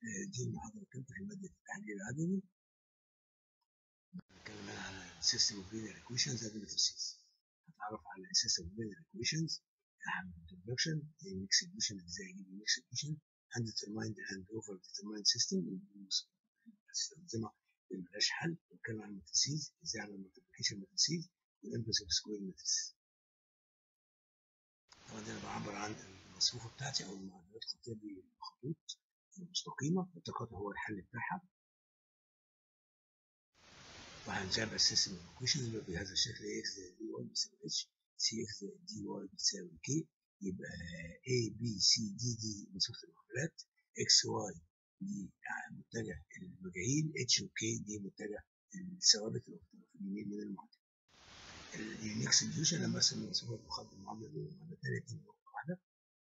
دي المحاضرة الثالثة في مادة التحليل العددي هنتكلم على السيستم اوف لينير ايكويشنز هذا بالتفصيل هتعرف على السيستم اوف لينير ايكويشنز اهم introduction mix solution ازاي اجيب mix solution undetermined and over determined system استخدمها اللي ملهاش حل نتكلم عن الماتريسيز ازاي اعمل مالتيبيكيشن ماتريسيز والانفرس اوف سكوير ماتريس طبعا دي انا بعبر عن المصفوفه بتاعتي او المعادلات الخطيه بالخطوط المستقيمه التقاطع هو الحل بتاعها وهنتابع السيستم ايكويشن اللي بهذا الشكل اكس زائد دي واي بيساوي اتش سي اكس زائد دي واي بتساوي كي يبقى A B C D دي مصفوفة المعادلات X Y دي متجه المجاهيل H و K دي متجه الثوابت اللي في الطرف اليمين من المعادلة. اليونيك سوليوشن لما ارسم المصفوفة المخاطبة المعادلة دي والمعادلة الثانية دي نقطة واحدة.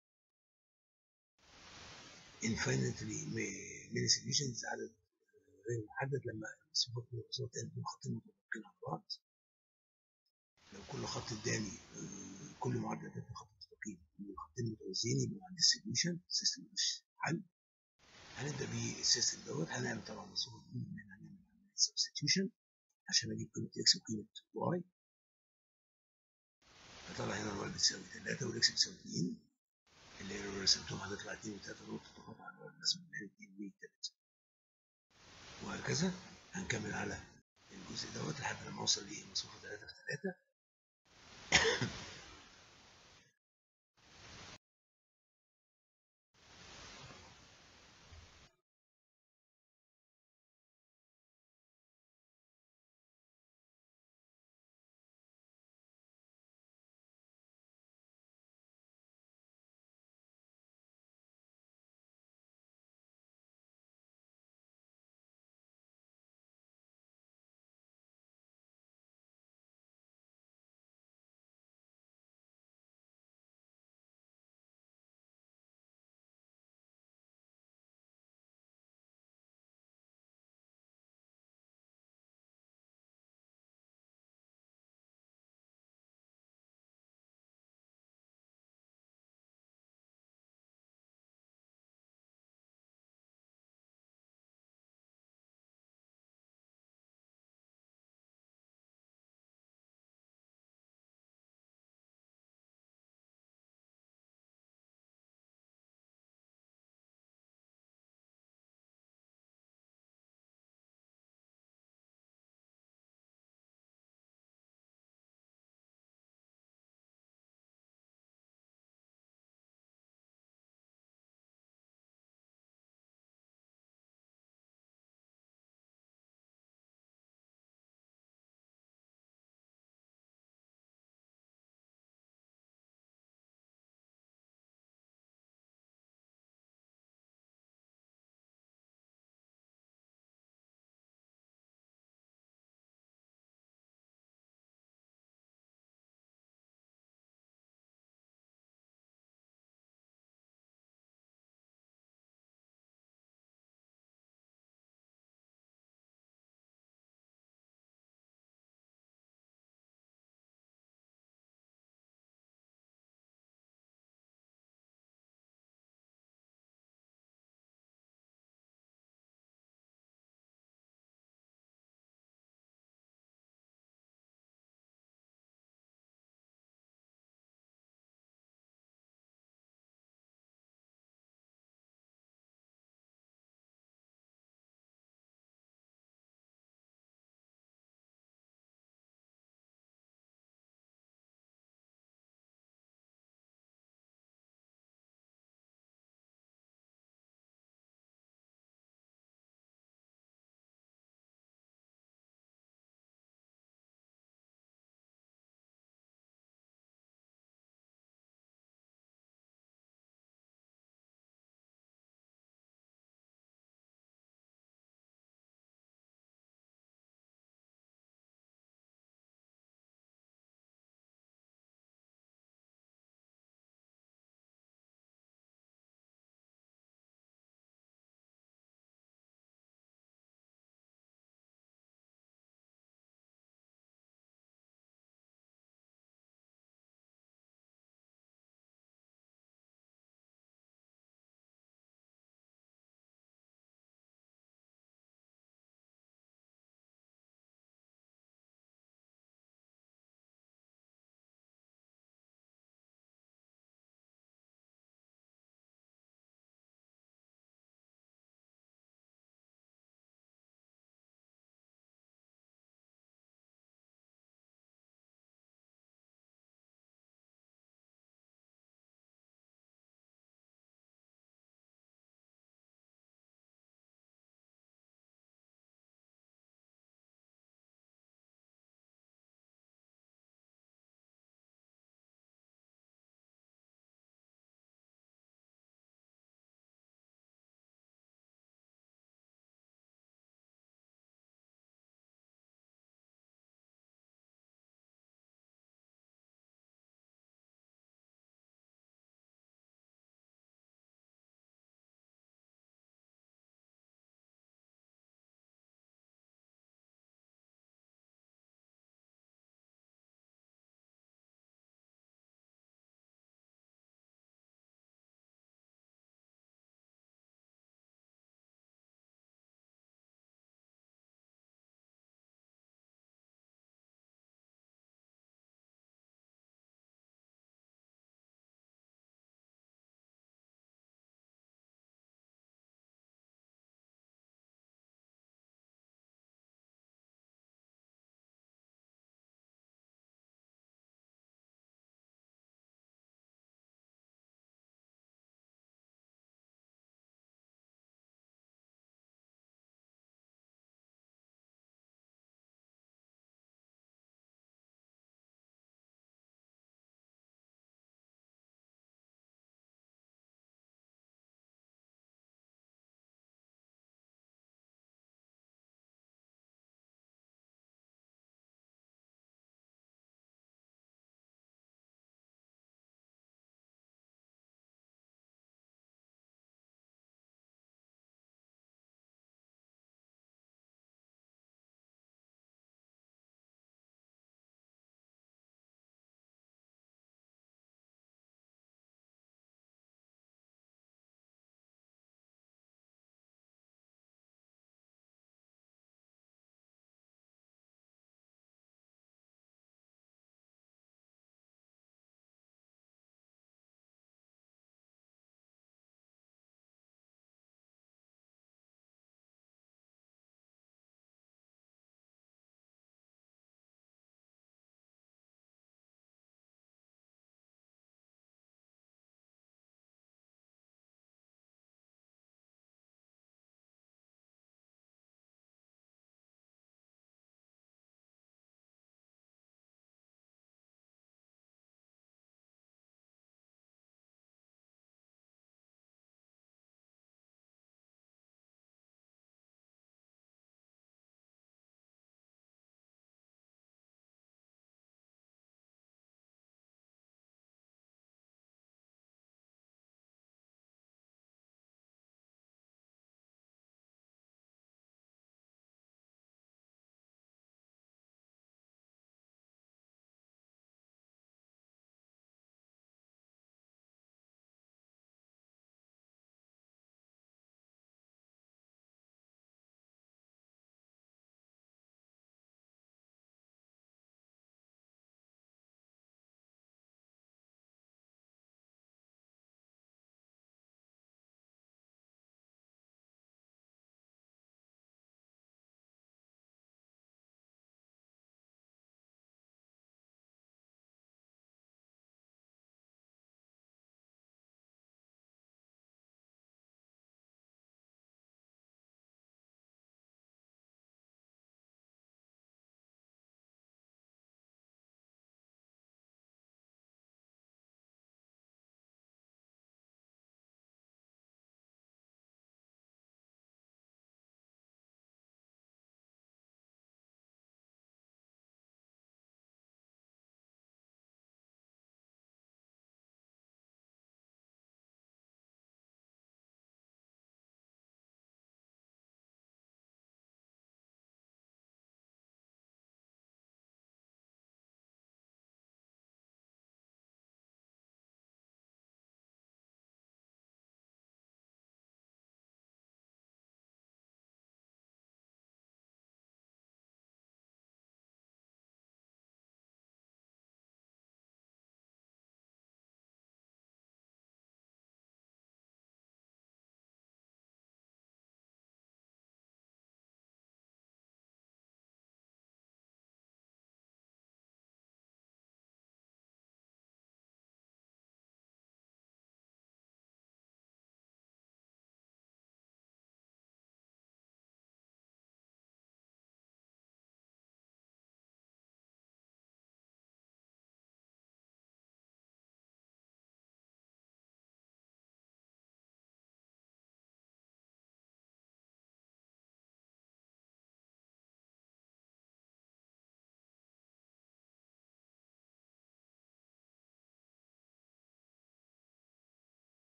infinitely many solutions عدد غير محدد لما المصفوفة المصفوفة الثانية دي خطين متطابقين على بعض. لو كل خط اداني كل معادلة ادتني خط مستقيم والخطين متوازيين يبقى عندي السوليوشن السيستم مش حل هنبدا بالسيستم دوت هنعمل طبعا مصفوفه جديده ان احنا هنعمل عمليه سبستيوشن عشان اجيب قيمه اكس وقيمه واي فطلع هنا الواي بتساوي 3 والاكس بتساوي 2 اللي لو رسمتهم هتطلع 2 و3 نقطه تقاطع على الرسم اللي 2 و 3 وهكذا هنكمل على الجزء دوت لحد لما اوصل لمصفوفه 3 في 3